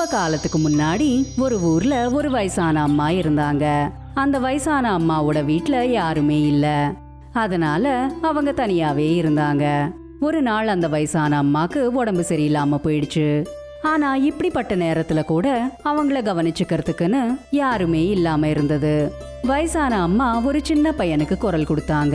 காலத்துக்கு முன்னாடி ஒரு ஊர்ல ஒரு வயசான அம்மா இருந்தாங்க அந்த வயசான அம்மாவோட வீட்ல யாருமே இல்ல அதனால அவங்க தனியாவே இருந்தாங்க ஒரு நாள் அந்த வயசான அம்மாக்கு உடம்பு சரியில்லாம போயிடுச்சு ஆனா இப்படிப்பட்ட நேரத்துல கூட அவங்கள கவனிச்சுக்கிறதுக்குன்னு யாருமே இல்லாம இருந்தது வயசான அம்மா ஒரு சின்ன பையனுக்கு குரல் கொடுத்தாங்க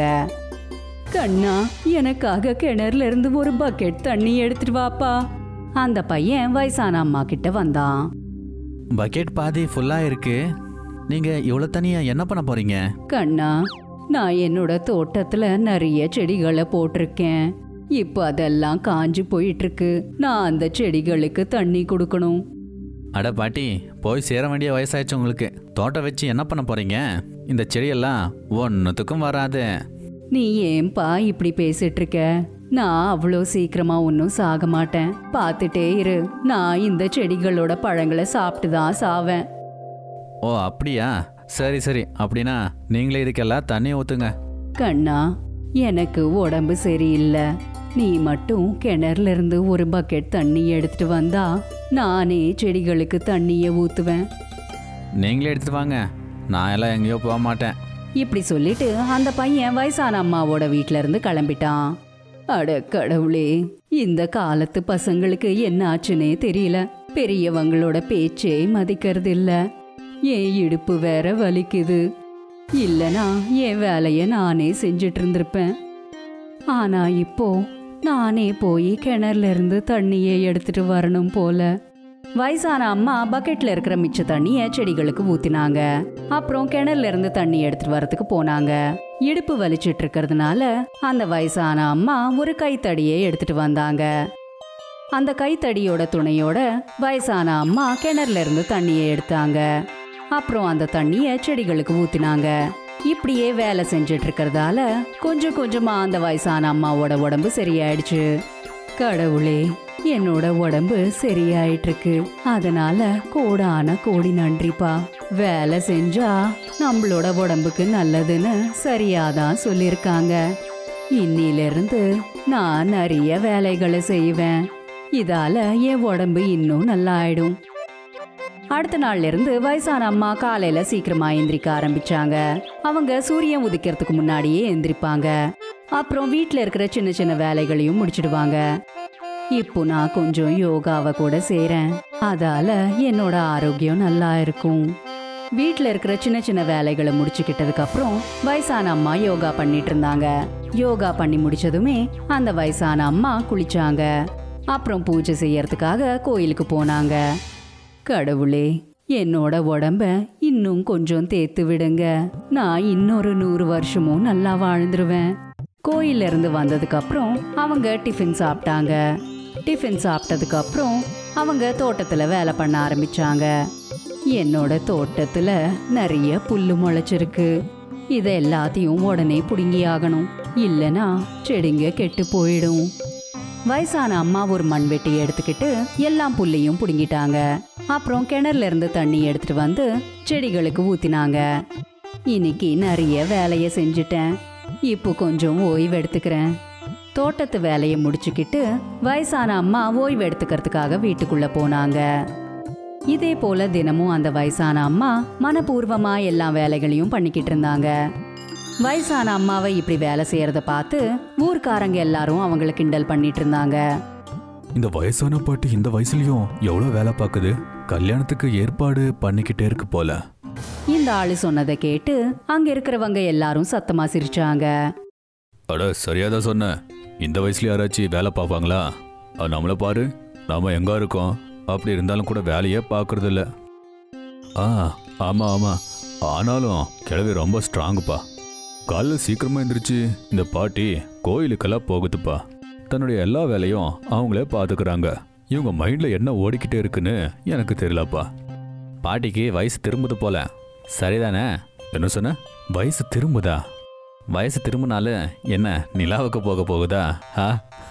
கண்ணா எனக்காக கிணறுல இருந்து ஒரு பக்கெட் தண்ணி எடுத்துட்டு வாப்பா அந்த பையன் வயசான அம்மா கிட்ட வந்தான் பக்கெட் பாதி ஃபுல்லா இருக்கு நீங்க இவ்வளோ தனியா என்ன பண்ண போறீங்க கண்ணா நான் என்னோட தோட்டத்துல நிறைய செடிகளை போட்டிருக்கேன் இப்போ அதெல்லாம் காஞ்சு போயிட்டு இருக்கு நான் அந்த செடிகளுக்கு தண்ணி கொடுக்கணும் அட பாட்டி போய் சேர வேண்டிய வயசாயிடுச்சு உங்களுக்கு தோட்டம் வச்சு என்ன பண்ண போறீங்க இந்த செடியெல்லாம் ஒன்றுத்துக்கும் வராது நீ ஏன்பா இப்படி பேசிட்டு இருக்க நான் அவ்வளோ சீக்கிரமா ஒன்றும் சாக மாட்டேன் பார்த்துட்டே இரு நான் இந்த செடிகளோட பழங்களை சாப்பிட்டு தான் சாவேன் ஓ அப்படியா சரி சரி அப்படின்னா நீங்களே இதுக்கெல்லாம் தண்ணி ஊற்றுங்க கண்ணா எனக்கு உடம்பு சரியில்லை நீ மட்டும் கிணறுல இருந்து ஒரு பக்கெட் தண்ணி எடுத்துட்டு வந்தா நானே செடிகளுக்கு தண்ணிய ஊத்துவேன் நீங்களே எடுத்துட்டு வாங்க நான் எல்லாம் எங்கேயோ போக மாட்டேன் இப்படி சொல்லிட்டு அந்த பையன் வயசான அம்மாவோட வீட்ல இருந்து கிளம்பிட்டான் அட கடவுளே இந்த காலத்து பசங்களுக்கு என்ன ஆச்சுன்னே தெரியல பெரியவங்களோட பேச்சே மதிக்கிறது இல்ல என் இடுப்பு வேற வலிக்குது இல்லனா என் வேலைய நானே செஞ்சிட்டு இருந்திருப்பேன் ஆனா இப்போ நானே போய் கிணறுல இருந்து தண்ணியை எடுத்துட்டு வரணும் போல வயசான அம்மா பக்கெட்ல இருக்கிற மிச்ச தண்ணிய செடிகளுக்கு ஊத்தினாங்க அப்புறம் கிணறுல இருந்து தண்ணி எடுத்துட்டு வரதுக்கு போனாங்க இடுப்பு வலிச்சிட்டு இருக்கிறதுனால அந்த வயசான அம்மா ஒரு கைத்தடியை எடுத்துட்டு வந்தாங்க அந்த கைத்தடியோட துணையோட வயசான அம்மா கிணறுல இருந்து தண்ணியை எடுத்தாங்க அப்புறம் அந்த தண்ணிய செடிகளுக்கு ஊத்தினாங்க இப்படியே வேலை செஞ்சுட்டு இருக்கிறதால கொஞ்சம் கொஞ்சமா அந்த வயசான அம்மாவோட உடம்பு சரியாயிடுச்சு கடவுளே என்னோட உடம்பு சரியாயிட்டு இருக்கு அதனால கோடான கோடி நன்றிப்பா வேலை செஞ்சா நம்மளோட உடம்புக்கு நல்லதுன்னு சரியாதான் சொல்லியிருக்காங்க இன்னிலிருந்து நான் நிறைய வேலைகளை செய்வேன் இதால என் உடம்பு இன்னும் நல்லா ஆயிடும் அடுத்த நாள்ல இருந்து வயசான அம்மா காலையில சீக்கிரமா எந்திரிக்க ஆரம்பிச்சாங்க அவங்க சூரியன் உதிக்கிறதுக்கு முன்னாடியே எந்திரிப்பாங்க அப்புறம் வீட்ல இருக்கிற சின்ன சின்ன வேலைகளையும் முடிச்சிடுவாங்க இப்போ நான் கொஞ்சம் யோகாவை கூட செய்றேன் அதால என்னோட ஆரோக்கியம் நல்லா இருக்கும் வீட்ல இருக்கிற சின்ன சின்ன வேலைகளை முடிச்சுக்கிட்டதுக்கு அப்புறம் வயசான அம்மா யோகா பண்ணிட்டு இருந்தாங்க யோகா பண்ணி முடிச்சதுமே அந்த வயசான அம்மா குளிச்சாங்க அப்புறம் பூஜை செய்யறதுக்காக கோயிலுக்கு போனாங்க கடவுளே என்னோட உடம்ப இன்னும் கொஞ்சம் தேத்து விடுங்க நான் இன்னொரு நூறு வருஷமும் நல்லா வாழ்ந்துருவேன் கோயில்ல இருந்து வந்ததுக்கு அப்புறம் அவங்க டிஃபன் சாப்பிட்டாங்க டிஃபன் சாப்பிட்டதுக்கு அப்புறம் அவங்க தோட்டத்துல வேலை பண்ண ஆரம்பிச்சாங்க என்னோட தோட்டத்துல நிறைய புல்லு முளைச்சிருக்கு இதை எல்லாத்தையும் உடனே புடுங்கி ஆகணும் இல்லனா செடிங்க கெட்டு போயிடும் வயசான அம்மா ஒரு மண்வெட்டியை எடுத்துக்கிட்டு எல்லா புல்லையும் புடுங்கிட்டாங்க அப்புறம் கிணறுல இருந்து தண்ணி எடுத்துட்டு வந்து செடிகளுக்கு ஊத்தினாங்க இன்னைக்கு நிறைய வேலைய செஞ்சுட்டேன் இப்போ கொஞ்சம் ஓய்வு எடுத்துக்கிறேன் தோட்டத்து வேலையை முடிச்சுக்கிட்டு வயசான அம்மா ஓய்வு எடுத்துக்கிறதுக்காக வீட்டுக்குள்ள போனாங்க இதே போல தினமும் அந்த வயசான அம்மா மனப்பூர்வமா எல்லா வேலைகளையும் பண்ணிக்கிட்டு இருந்தாங்க வயசான அம்மாவை இப்படி வேலை செய்யறத பார்த்து ஊர்க்காரங்க எல்லாரும் அவங்கள கிண்டல் பண்ணிட்டு இருந்தாங்க இந்த வயசான பாட்டி இந்த வயசுலயும் எவ்வளோ வேலை பார்க்குது கல்யாணத்துக்கு ஏற்பாடு பண்ணிக்கிட்டே இருக்கு போல இந்த ஆளு சொன்னதை கேட்டு அங்க இருக்கிறவங்க எல்லாரும் சத்தமா சிரிச்சாங்க அட சரியாதான் சொன்ன இந்த வயசுல யாராச்சும் வேலை பார்ப்பாங்களா அது நம்மள பாரு நாம எங்க இருக்கோம் அப்படி இருந்தாலும் கூட வேலையே பார்க்கறது இல்ல ஆ ஆமா ஆமா ஆனாலும் கிழவி ரொம்ப ஸ்ட்ராங்குப்பா காலைல சீக்கிரமா எந்திரிச்சு இந்த பாட்டி கோயிலுக்கெல்லாம் போகுதுப்பா தன்னுடைய எல்லா வேலையும் அவங்களே பார்த்துக்கிறாங்க இவங்க மைண்ட்ல என்ன ஓடிக்கிட்டே இருக்குன்னு எனக்கு தெரியலப்பா பாட்டிக்கு வயசு திரும்புது போல சரிதானே என்ன சொன்ன வயசு திரும்புதா வயசு திரும்பினாலும் என்ன நிலாவுக்கு போக போகுதா ஆ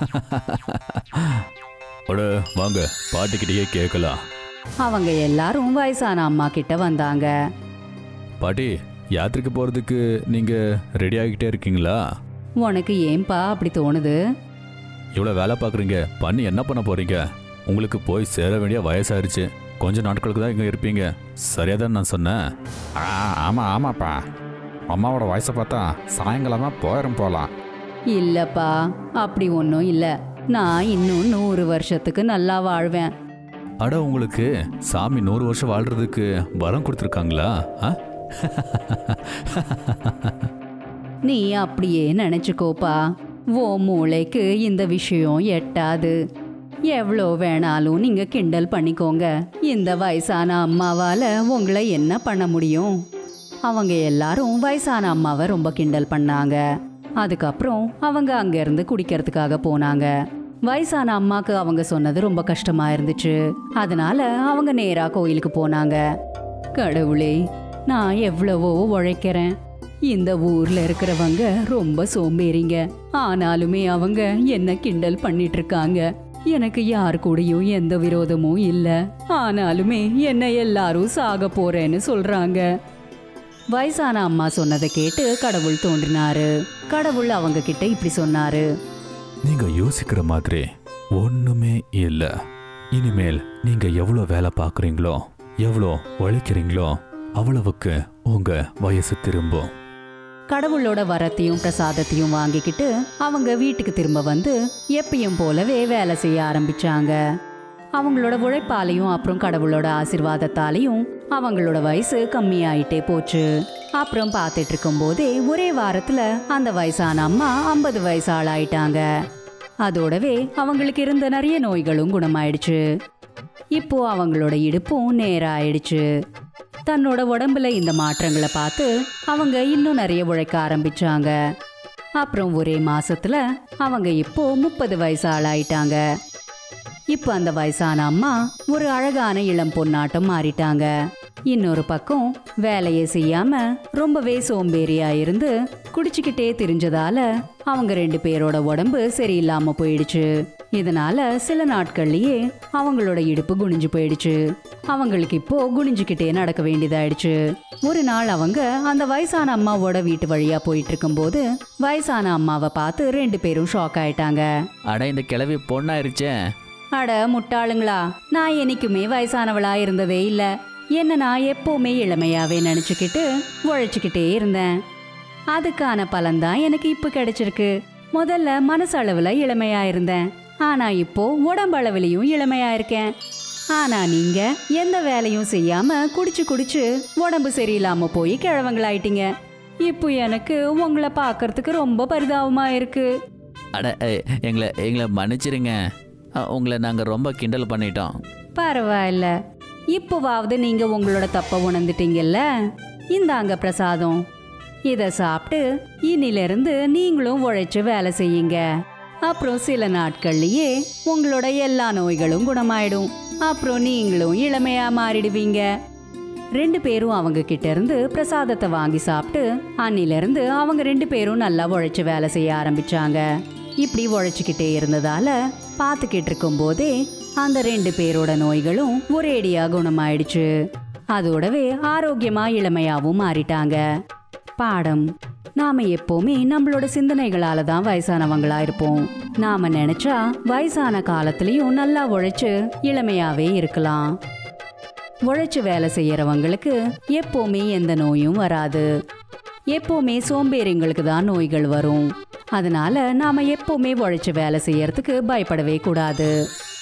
அட வாங்க பாட்டிக்கிட்டேயே கேட்கலாம் அவங்க எல்லாரும் வயசான அம்மா கிட்ட வந்தாங்க பாட்டி யாத்திரைக்கு போறதுக்கு நீங்க ரெடி ஆகிட்டே இருக்கீங்களா உனக்கு ஏன்பா அப்படி தோணுது இவ்வளோ வேலை பார்க்குறீங்க பண்ணி என்ன பண்ண போறீங்க உங்களுக்கு போய் சேர வேண்டிய வயசாயிருச்சு கொஞ்ச நாட்களுக்கு தான் இங்கே இருப்பீங்க சரியாக தான் நான் சொன்னேன் ஆ ஆமாம் ஆமாப்பா அம்மாவோட வயசை பார்த்தா சாயங்காலமா போயிடும் போகலாம் இல்லப்பா அப்படி ஒன்றும் இல்லை நான் இன்னும் நூறு வருஷத்துக்கு நல்லா வாழ்வேன் அட உங்களுக்கு சாமி நூறு வருஷம் வாழ்றதுக்கு வரம் கொடுத்துருக்காங்களா ஆ நீ அப்படியே நினைச்சுக்கோப்பா ஓ மூளைக்கு இந்த விஷயம் எட்டாது எவ்வளோ வேணாலும் நீங்க கிண்டல் பண்ணிக்கோங்க இந்த வயசான அம்மாவால உங்களை என்ன பண்ண முடியும் அவங்க எல்லாரும் வயசான அம்மாவை ரொம்ப கிண்டல் பண்ணாங்க அதுக்கப்புறம் அவங்க அங்கிருந்து குடிக்கிறதுக்காக போனாங்க வயசான அம்மாக்கு அவங்க சொன்னது ரொம்ப கஷ்டமா இருந்துச்சு அதனால அவங்க நேரா கோயிலுக்கு போனாங்க கடவுளே நான் எவ்வளவோ உழைக்கிறேன் இந்த ஊர்ல இருக்கிறவங்க ரொம்ப சோம்பேறிங்க ஆனாலுமே அவங்க என்ன கிண்டல் பண்ணிட்டு இருக்காங்க எனக்கு யார் கூடயும் எந்த விரோதமும் இல்ல ஆனாலுமே என்ன எல்லாரும் சாக போறேன்னு சொல்றாங்க வயசான அம்மா சொன்னதை கேட்டு கடவுள் தோன்றினாரு கடவுள் அவங்க கிட்ட இப்படி சொன்னாரு நீங்க யோசிக்கிற மாதிரி ஒண்ணுமே இல்லை இனிமேல் நீங்க எவ்வளோ வேலை பார்க்குறீங்களோ எவ்வளோ உழைக்கிறீங்களோ அவ்வளவுக்கு உங்க வயசு திரும்பும் கடவுளோட வரத்தையும் பிரசாதத்தையும் வாங்கிக்கிட்டு அவங்க வீட்டுக்கு திரும்ப வந்து எப்பயும் போலவே வேலை செய்ய ஆரம்பிச்சாங்க அவங்களோட உழைப்பாலையும் அப்புறம் கடவுளோட ஆசிர்வாதத்தாலையும் அவங்களோட வயசு கம்மியாயிட்டே போச்சு அப்புறம் பார்த்துட்டு இருக்கும்போதே ஒரே வாரத்துல அந்த வயசான அம்மா ஐம்பது வயசு ஆளாயிட்டாங்க அதோடவே அவங்களுக்கு இருந்த நிறைய நோய்களும் குணமாயிடுச்சு இப்போ அவங்களோட இடுப்பும் நேராயிடுச்சு தன்னோட உடம்புல இந்த மாற்றங்களை பார்த்து அவங்க இன்னும் நிறைய உழைக்க ஆரம்பிச்சாங்க அப்புறம் ஒரே மாசத்துல அவங்க இப்போ முப்பது வயசு ஆளாயிட்டாங்க இப்போ அந்த வயசான அம்மா ஒரு அழகான இளம் பொன்னாட்டம் மாறிட்டாங்க இன்னொரு பக்கம் வேலையை செய்யாம ரொம்பவே சோம்பேறியா இருந்து குடிச்சுக்கிட்டே திரிஞ்சதால அவங்க ரெண்டு பேரோட உடம்பு சரியில்லாம போயிடுச்சு இதனால சில நாட்கள்லயே அவங்களோட இடுப்பு குனிஞ்சு போயிடுச்சு அவங்களுக்கு இப்போ குனிஞ்சுக்கிட்டே நடக்க வேண்டியதாயிடுச்சு ஒரு நாள் அவங்க அந்த வயசான அம்மாவோட வீட்டு வழியா போயிட்டு இருக்கும்போது வயசான அம்மாவை பார்த்து ரெண்டு பேரும் ஷாக் ஆயிட்டாங்க அட இந்த கிளவி பொண்ணாயிருச்சே அட முட்டாளுங்களா நான் என்னைக்குமே வயசானவளா இருந்ததே இல்ல என்ன நான் எப்பவுமே இளமையாவே நினைச்சுக்கிட்டு உழைச்சுக்கிட்டே இருந்தேன் அதுக்கான பலன்தான் எனக்கு இப்ப கிடைச்சிருக்கு முதல்ல மனசளவுல இளமையா இருந்தேன் ஆனா இப்போ உடம்பளவுலயும் இளமையா இருக்கேன் ஆனா நீங்க எந்த வேலையும் செய்யாம குடிச்சு குடிச்சு உடம்பு சரியில்லாம போய் கிழவங்களாயிட்டீங்க இப்போ எனக்கு உங்களை பார்க்கறதுக்கு ரொம்ப பரிதாபமா இருக்கு அட ஏய், எங்களை எங்களை மன்னிச்சிருங்க அ, உங்களை நாங்கள் ரொம்ப கிண்டல் பண்ணிட்டோம் பரவாயில்ல இப்போவாவது நீங்க உங்களோட தப்ப உணர்ந்துட்டீங்கல்ல இந்தாங்க பிரசாதம் இத சாப்பிட்டு இனிலிருந்து நீங்களும் உழைச்சு வேலை செய்யுங்க அப்புறம் சில நாட்கள்லயே உங்களோட எல்லா நோய்களும் குணமாயிடும் அப்புறம் நீங்களும் இளமையா மாறிடுவீங்க ரெண்டு பேரும் அவங்க கிட்ட இருந்து பிரசாதத்தை வாங்கி சாப்பிட்டு அன்னிலிருந்து அவங்க ரெண்டு பேரும் நல்லா உழைச்சு வேலை செய்ய ஆரம்பிச்சாங்க இப்படி உழைச்சுக்கிட்டே இருந்ததால பார்த்துக்கிட்டு இருக்கும் போதே அந்த ரெண்டு பேரோட நோய்களும் ஒரேடியா குணமாயிடுச்சு அதோடவே ஆரோக்கியமா இளமையாவும் மாறிட்டாங்க பாடம் நாம எப்பவுமே நம்மளோட சிந்தனைகளால தான் வயசானவங்களா இருப்போம் நாம நினைச்சா வயசான காலத்துலயும் நல்லா உழைச்சு இளமையாவே இருக்கலாம் உழைச்சு வேலை செய்யறவங்களுக்கு எப்பவுமே எந்த நோயும் வராது எப்பவுமே சோம்பேறிங்களுக்கு தான் நோய்கள் வரும் அதனால நாம எப்பவுமே உழைச்சு வேலை செய்யறதுக்கு பயப்படவே கூடாது